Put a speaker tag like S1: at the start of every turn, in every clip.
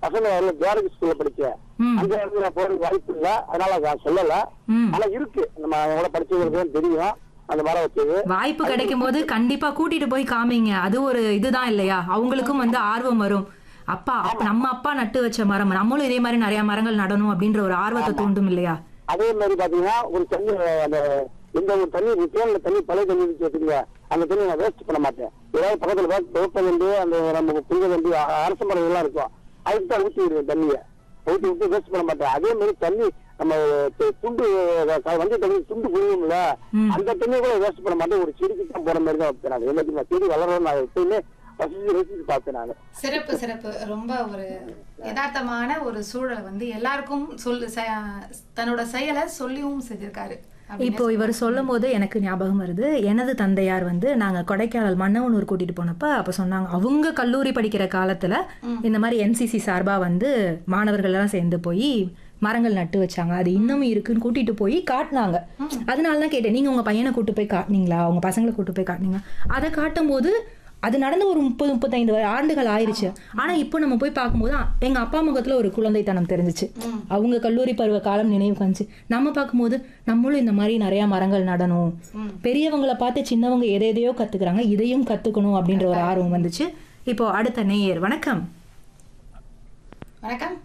S1: பசங்க எல்லாம் ஜாரகி ஸ்கூல்ல படிச்சேன்
S2: ம்.
S1: அந்த இடத்துல நான் போறதுக்கு வாய்ப்பு இல்ல அதனால நான் சொல்லல
S2: ம்.
S1: ஆனா இருக்கு நம்ம கூட படிச்சவங்களுக்கு தெரியும் அந்த மரம் வச்சது
S2: வாய்ப்பு கிடைக்கும் போது கண்டிப்பா கூட்டிட்டு போய் காமிங்க அது ஒரு இதுதான் இல்லையா அவங்களுக்கும் வந்து ஆர்வம் வரும் அப்பா அப்ப நம்ம அப்பா நட்டு வச்ச மரம் நம்மளும் இதே மாதிரி நிறைய மரங்கள் நடணும் அப்படின்ற ஒரு ஆர்வத்தை தூண்டும் இல்லையா
S1: அதே மாதிரி பாத்தீங்கன்னா ஒரு தண்ணி அந்த எந்த ஒரு தண்ணி தேன்ல தண்ணி பழைய தண்ணி இருந்துச்சு வச்சுக்கோங்க அந்த தண்ணி நான் வேஸ்ட் பண்ண மாட்டேன் ஏதாவது பக்கத்துல வேஸ்ட் தோட்ட வேண்டி அந்த நம்ம புங்க வேண்டி அ- அரச மரம் எல்லாம் இருக்கும் அதுக்கு தான் ஊற்றி விடுவேன் தண்ணியை ஊற்றி விட்டு வேஸ்ட் பண்ண மாட்டேன் அதே மாதிரி தண்ணி நம்ம து- துண்டு அஹ், வண்டி தண்ணி துண்டு புரியும்ல
S2: ம்.
S1: அந்த தண்ணியை கூட வேஸ்ட் பண்ண மாட்டேன் ஒரு செடிக்கு தான் போற மாதிரி தான் வைப்பேன் நான் எல்லாத்தையும் செடி வளரணும் நான் எப்பயுமே ரசிச்சு ரசிச்சு பார்ப்பேன் நான்
S3: சிறப்பு சிறப்பு ரொம்ப ஒரு யதார்த்தமான ஒரு சூழல் வந்து எல்லாருக்கும் சொல்லு செ- தன்னோட செயலை சொல்லியும் செஞ்சிருக்காரு அப்படின்னு
S2: இப்போ இவர் சொல்லும் போது எனக்கு ஞாபகம் வருது எனது தந்தையார் வந்து நாங்க கொடைக்கானல் மன்னவனூர் கூட்டிட்டு போனப்ப அப்ப சொன்னாங்க அவங்க கல்லூரி படிக்கிற காலத்துல இந்த மாதிரி என்சிசி சார்பா வந்து மாணவர்கள் எல்லாம் சேர்ந்து போய் மரங்கள் நட்டு வச்சாங்க அது இன்னும் இருக்குன்னு கூட்டிட்டு போய் காட்டினாங்க அதனால தான் கேட்டேன் நீங்க உங்க பையனை கூட்டு போய் காட்டினீங்களா உங்க பசங்களை கூட்டு போய் காட்டினீங்க அதை காட்டும் போது அது நடந்து ஒரு முப்பது முப்பத்தைந்து வ- ஆண்டுகள் ஆயிருச்சு ஆனா இப்போ நம்ம போய் பார்க்கும்போது அ- எங்க அப்பா முகத்துல ஒரு குழந்தைத்தனம் தெரிஞ்சுச்சு அவங்க கல்லூரி பருவ காலம் நினைவு வந்துச்சு நம்ம பார்க்கும்போது நம்மளும் இந்த மாதிரி நிறைய மரங்கள் நடணும் பெரியவங்களை பார்த்து சின்னவங்க எதை எதையோ கத்துக்கிறாங்க இதையும் கத்துக்கணும் அப்படின்ற ஒரு ஆர்வம் வந்துச்சு இப்போ அடுத்த நேயர் வணக்கம்
S3: வணக்கம்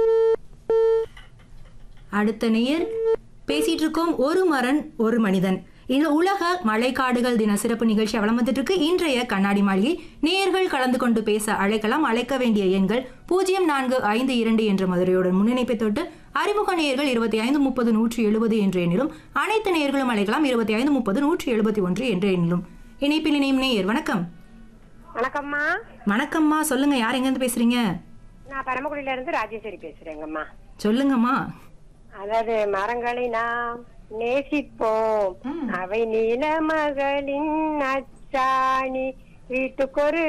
S2: அடுத்த நேயர் பேசிட்டு இருக்கோம் ஒரு மரன் ஒரு மனிதன் இந்த உலக மழைக்காடுகள் தின சிறப்பு நிகழ்ச்சி வளர்ந்துட்டு இருக்கு இன்றைய கண்ணாடி மாளிகை நேயர்கள் கலந்து கொண்டு பேச அழைக்கலாம் அழைக்க வேண்டிய எண்கள் பூஜ்ஜியம் நான்கு ஐந்து இரண்டு என்ற மதுரையுடன் முன்னிணைப்பை தொட்டு அறிமுக நேயர்கள் இருபத்தி ஐந்து முப்பது நூற்றி எழுபது என்ற எண்ணிலும் அனைத்து நேயர்களும் அழைக்கலாம் இருபத்தி ஐந்து முப்பது நூற்றி எழுபத்தி ஒன்று என்ற எண்ணிலும் இணைப்பில் இணையும் நேயர் வணக்கம்
S4: வணக்கம்மா
S2: வணக்கம்மா சொல்லுங்க யார் எங்கேருந்து பேசுறீங்க
S4: நான் பரமக்குடியில இருந்து ராஜேஸ்வரி பேசுறேங்கம்மா
S2: சொல்லுங்கம்மா
S4: அதாவது மரங்களை நாம் நேசிப்போம் அவை நீலமகளின் அச்சாணி வீட்டுக்கொரு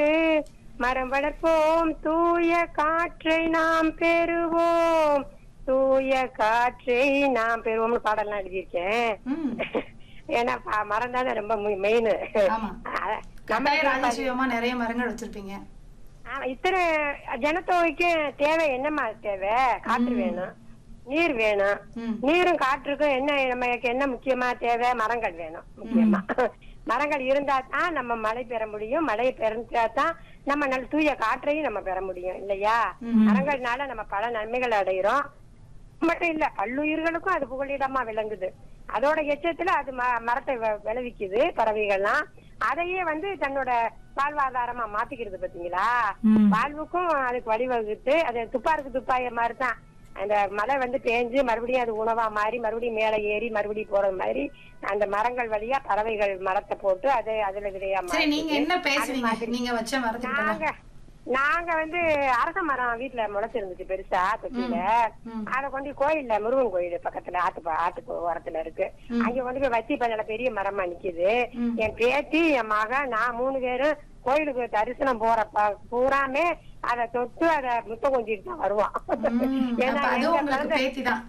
S4: மரம் வளர்ப்போம் தூய காற்றை நாம் பெறுவோம் தூய காற்றை நாம் பெறுவோம்னு பாடலாம் எழுதியிருக்கேன்
S3: ம்.
S4: ஏன்னா ப- மரம் தானே ரொம்ப மெயின்
S3: ஆமா. கட்டாய ராஜசீவமா நிறைய மரங்கள் வச்சிருப்பீங்க
S4: ஆமா, இத்தனை ஜனத்தொகைக்கு தேவை என்னம்மா தேவை காற்று வேணும் நீர் வேணும்
S3: ம்.
S4: நீரும் காற்றுக்கும் என்ன நமக்கு என்ன முக்கியமா தேவை மரங்கள் வேணும் முக்கியமா மரங்கள் இருந்தா தான் நம்ம மழை பெற முடியும் மழை பெறா தான் நம்ம நல்ல தூய காற்றையும் நம்ம பெற முடியும் இல்லையா மரங்கள்னால நம்ம பல நன்மைகள் அடைகிறோம் மட்டும் இல்ல பல்லுயிர்களுக்கும் அது புகலிடமா விளங்குது அதோட எச்சத்துல அது ம- மரத்தை வ- விளைவிக்குது பறவைகள்லாம் அதையே வந்து தன்னோட வாழ்வாதாரமா மாத்திக்கிறது பாத்தீங்களா
S2: ம்.
S4: வாழ்வுக்கும் அதுக்கு வழிவகுத்து அது துப்பாருக்கு துப்பாய மாதிரி தான் அந்த மழை வந்து பேஞ்சு மறுபடியும் அது உணவா மாறி மறுபடியும் மேலே ஏறி மறுபடியும் போற மாதிரி அந்த மரங்கள் வழியா பறவைகள் மரத்தை போட்டு அது அதுல விதையா
S3: சரி நீங்க
S4: மாறுது.
S3: என்ன
S4: அது
S3: பேசுவீங்க
S4: மாதிரி.
S3: நீங்க வச்ச மரத்துக்கிட்ட
S4: நாங்க நாங்க வந்து அரச மரம் வீட்டுல முளைச்சிருந்துச்சு பெருசா தொட்டியில அத கொண்டு கோயில்ல முருகன் கோயில் பக்கத்துல ஆத்து ப- ஆத்துக்கு ஓரத்துல இருக்கு அங்க கொண்டு போய் வச்சு இப்ப நல்ல பெரிய மரமா நிக்குது என் பேத்தி என் மகன் நான் மூணு பேரும் கோயிலுக்கு தரிசனம் போறப்ப பூராமே அத தொட்டு அத முத்தம் கொஞ்சிட்டு தான் வருவோம் ஏன்னா
S3: அப்ப அது
S4: எங்க
S3: உங்களுக்கு
S4: பிறந்த-
S3: பேத்தி தான்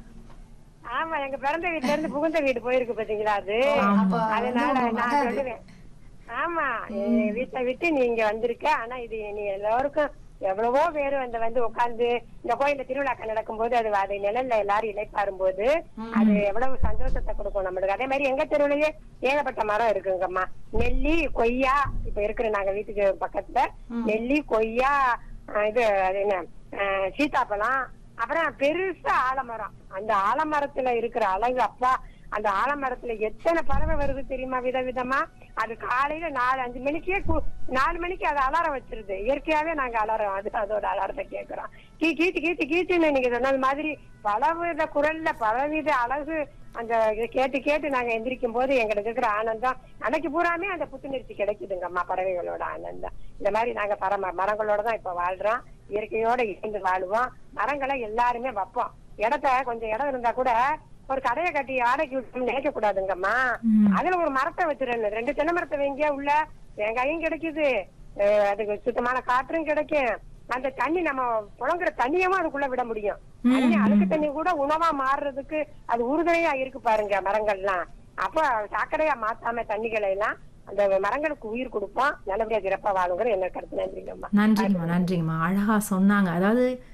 S4: ஆமா எங்க பிறந்த வீட்டுல இருந்து புகுந்த வீடு போயிருக்கு பாத்தீங்களா அது
S3: அப்ப வந்து
S4: அதனால
S3: உங்க
S4: நான்
S3: மகன் அது.
S4: சொல்லுவேன் ஆமா என் வீட்டை விட்டு நீங்க வந்திருக்க ஆனா இது நீ எல்லாருக்கும் எவ்வளவோ பேர் வந்து வந்து உட்கார்ந்து இந்த கோயில்ல திருவிழாக்கள் நடக்கும்போது அது அதை நிழல்ல எல்லாரும் இலைப்பாரும் போது அது எவ்வளவு சந்தோஷத்தை கொடுக்கும் நம்மளுக்கு அதே மாதிரி எங்க தெருவுலயே ஏகப்பட்ட மரம் இருக்குங்கம்மா நெல்லி கொய்யா இப்ப இருக்கிற நாங்க வீட்டுக்கு பக்கத்துல நெல்லி கொய்யா அஹ் இது அது என்ன அஹ் சீதாப்பழம் அப்புறம் பெருசா ஆலமரம் அந்த ஆலமரத்துல இருக்கிற அழகு அப்பா அந்த ஆலமரத்துல எத்தனை பறவை வருது தெரியுமா விதவிதமா அது காலையில நாலு அஞ்சு மணிக்கே கு- நாலு மணிக்கு அது அலாரம் வச்சிருது இயற்கையாவே நாங்க அலாரம் அது அதோட அலாரத்தை கேக்குறோம் கீ கீச்சு கீச்சு கீச்சுன்னு நீங்க சொன்னது மாதிரி பலவித குரல்ல பலவித அழகு அந்த இதை கேட்டு கேட்டு நாங்க எந்திரிக்கும் போது எங்களுக்கு இருக்கிற ஆனந்தம் அன்னைக்கு பூராமே அந்த புத்துணர்ச்சி கிடைக்குதுங்கம்மா பறவைகளோட ஆனந்தம் இந்த மாதிரி நாங்க பரம மரங்களோட தான் இப்ப வாழ்றோம் இயற்கையோட இணைந்து வாழுவோம் மரங்களை எல்லாருமே வைப்போம் இடத்த கொஞ்சம் இடம் இருந்தா கூட ஒரு கடையை கட்டி ஆடைக்கு விட்டு நினைக்க கூடாதுங்கம்மா அதுல ஒரு மரத்தை வச்சிருந்தேன் ரெண்டு தென்னை மரத்தை வைங்க உள்ள வெங்காயம் கிடைக்குது அஹ் அதுக்கு சுத்தமான காற்றும் கிடைக்கும் அந்த தண்ணி நம்ம புழங்குற தண்ணியவும் அதுக்குள்ள விட முடியும் தண்ணி அழுக்கு தண்ணி கூட உணவா மாறுறதுக்கு அது உறுதுணையா இருக்கு பாருங்க மரங்கள்லாம் அப்ப சாக்கடையா மாத்தாம தண்ணிகளை எல்லாம் அந்த மரங்களுக்கு உயிர் கொடுப்போம் நல்லபடியா சிறப்பா வாழுங்கிற என்ன கருத்து நன்றிங்கம்மா
S2: நன்றிங்கம்மா நன்றிங்கம்மா அழகா சொன்னாங்க அதாவது